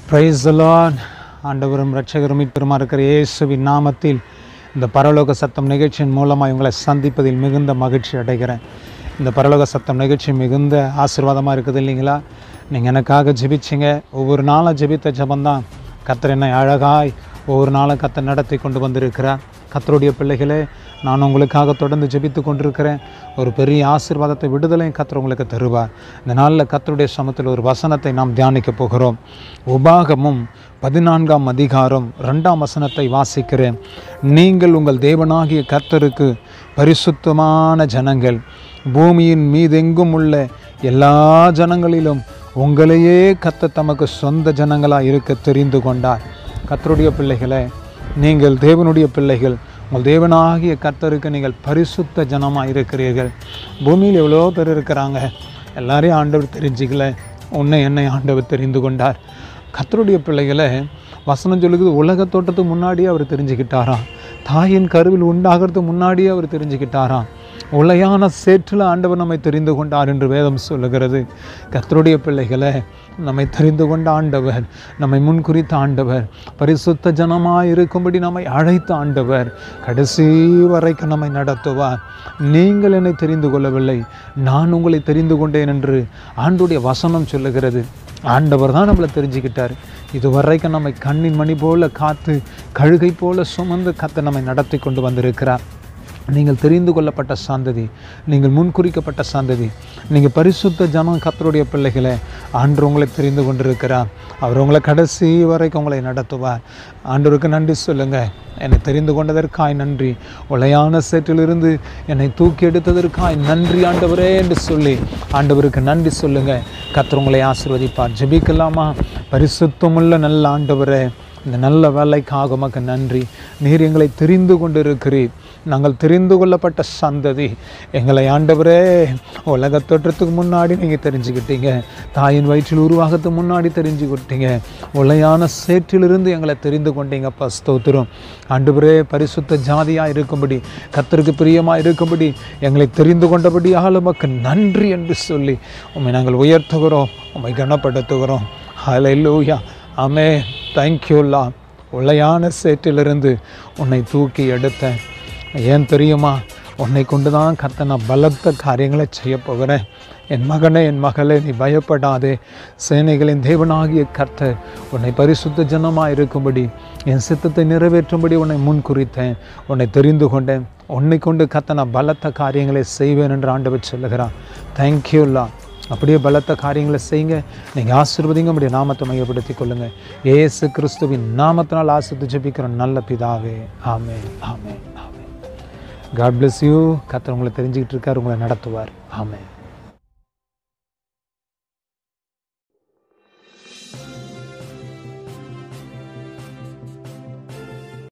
price Lord ஆண்டவரும் இரட்சகரும் மீட்பருமா இருக்கிற இயேசுவின் நாமத்தில் இந்த பரலோக சத்தம் நிகழ்ச்சியின் மூலமாக உங்களை சந்திப்பதில் மிகுந்த மகிழ்ச்சி அடைகிறேன் இந்த பரலோக சத்தம் நிகழ்ச்சி மிகுந்த ஆசீர்வாதமாக இருக்குது இல்லைங்களா நீங்கள் எனக்காக ஜெபிச்சிங்க ஒவ்வொரு நாளும் ஜெபித்த ஜெபந்தான் கத்தர் என்னை அழகாய் ஒவ்வொரு நாளும் கத்தர் நடத்தி கொண்டு வந்திருக்கிறார் கத்தருடைய பிள்ளைகளே நான் உங்களுக்காக தொடர்ந்து ஜெபித்து கொண்டிருக்கிறேன் ஒரு பெரிய ஆசீர்வாதத்தை விடுதலையும் கத்தர் உங்களுக்கு தருவார் இந்த நாளில் கத்தருடைய சமத்தில் ஒரு வசனத்தை நாம் தியானிக்க போகிறோம் உபாகமும் பதினான்காம் அதிகாரம் ரெண்டாம் வசனத்தை வாசிக்கிறேன் நீங்கள் உங்கள் தேவனாகிய கர்த்தருக்கு பரிசுத்தமான ஜனங்கள் பூமியின் மீதெங்கும் உள்ள எல்லா ஜனங்களிலும் உங்களையே கத்த தமக்கு சொந்த ஜனங்களாக இருக்க தெரிந்து கொண்டார் கத்தருடைய பிள்ளைகளே நீங்கள் தேவனுடைய பிள்ளைகள் உங்கள் தேவனாகிய கர்த்தருக்கு நீங்கள் பரிசுத்த ஜனமாக இருக்கிறீர்கள் பூமியில் எவ்வளோ பேர் இருக்கிறாங்க எல்லாரையும் ஆண்டவர் தெரிஞ்சிக்கல உன்னை என்னை ஆண்டவர் தெரிந்து கொண்டார் கர்த்தருடைய பிள்ளைகளை வசனம் சொல்லுது உலக தோட்டத்துக்கு முன்னாடியே அவர் தெரிஞ்சுக்கிட்டாராம் தாயின் கருவில் உண்டாகிறதுக்கு முன்னாடியே அவர் தெரிஞ்சுக்கிட்டாராம் உளையான சேற்றில் ஆண்டவர் நம்மை தெரிந்து கொண்டார் என்று வேதம் சொல்லுகிறது கர்த்தருடைய பிள்ளைகளை நம்மை தெரிந்து கொண்ட ஆண்டவர் நம்மை முன்குறித்த ஆண்டவர் பரிசுத்த ஜனமாய் இருக்கும்படி நம்மை அழைத்த ஆண்டவர் கடைசி வரைக்கும் நம்மை நடத்துவார் நீங்கள் என்னை தெரிந்து கொள்ளவில்லை நான் உங்களை தெரிந்து கொண்டேன் என்று ஆண்டுடைய வசனம் சொல்லுகிறது ஆண்டவர் தான் நம்மளை தெரிஞ்சுக்கிட்டார் இதுவரைக்கும் நம்மை கண்ணின் மணி போல காத்து கழுகை போல சுமந்து கத்த நம்மை நடத்தி கொண்டு வந்திருக்கிறார் நீங்கள் தெரிந்து கொள்ளப்பட்ட சாந்ததி நீங்கள் முன்குறிக்கப்பட்ட சாந்ததி நீங்கள் பரிசுத்த ஜனம் கத்தருடைய பிள்ளைகளை ஆண்டு உங்களை தெரிந்து கொண்டிருக்கிறார் அவர் உங்களை கடைசி வரைக்கும் உங்களை நடத்துவார் ஆண்டவருக்கு நன்றி சொல்லுங்கள் என்னை தெரிந்து கொண்டதற்காய் நன்றி உளையான சேற்றிலிருந்து என்னை தூக்கி எடுத்ததற்காய் நன்றி ஆண்டவரே என்று சொல்லி ஆண்டவருக்கு நன்றி சொல்லுங்கள் கத்தர் உங்களை ஆசிர்வதிப்பார் ஜெபிக்கலாமா பரிசுத்தமுள்ள நல்ல ஆண்டவரே இந்த நல்ல வேலைக்காக உமக்கு நன்றி நீர் எங்களை தெரிந்து கொண்டிருக்கிறீர் நாங்கள் தெரிந்து கொள்ளப்பட்ட சந்ததி எங்களை ஆண்டவரே உலக தோற்றத்துக்கு முன்னாடி நீங்கள் தெரிஞ்சுக்கிட்டீங்க தாயின் வயிற்றில் உருவாகத்துக்கு முன்னாடி தெரிஞ்சுக்கிட்டீங்க உலையான சேற்றிலிருந்து எங்களை தெரிந்து கொண்டீங்கப்பா ஸ்தோத்திரம் ஆண்டவரே பரிசுத்த ஜாதியாக இருக்கும்படி கத்தருக்கு பிரியமாக இருக்கும்படி எங்களை தெரிந்து கொண்டபடியால் உமக்கு நன்றி என்று சொல்லி உண்மை நாங்கள் உயர்த்துகிறோம் உண்மை கனப்படுத்துகிறோம் ஹalleluya ஆமே தேங்க்யூல்லா உளையான சேற்றிலிருந்து உன்னை தூக்கி எடுத்தேன் ஏன் தெரியுமா உன்னை கொண்டு தான் கத்த நான் பலத்த காரியங்களை செய்ய போகிறேன் என் மகனே என் மகளே நீ பயப்படாதே சேனைகளின் தேவனாகிய கர்த்தர் உன்னை பரிசுத்த ஜனமாக இருக்கும்படி என் சித்தத்தை நிறைவேற்றும்படி உன்னை முன் குறித்தேன் உன்னை தெரிந்து கொண்டேன் உன்னை கொண்டு கத்த நான் பலத்த காரியங்களை செய்வேன் என்று ஆண்டவர் சொல்லுகிறான் தேங்க்யூல்லா அப்படியே பலத்த காரியங்களை செய்யுங்க நீங்கள் ஆசிர்வதிங்க அப்படியே நாமத்தை மையப்படுத்தி கொள்ளுங்கள் ஏசு கிறிஸ்துவின் நாமத்தினால் ஆசிர்த்து ஜெபிக்கிற நல்ல பிதாவே ஆமே ஆமே ஆமே காட் bless யூ கத்தர் உங்களை தெரிஞ்சுக்கிட்டு இருக்கார் உங்களை நடத்துவார் ஆமே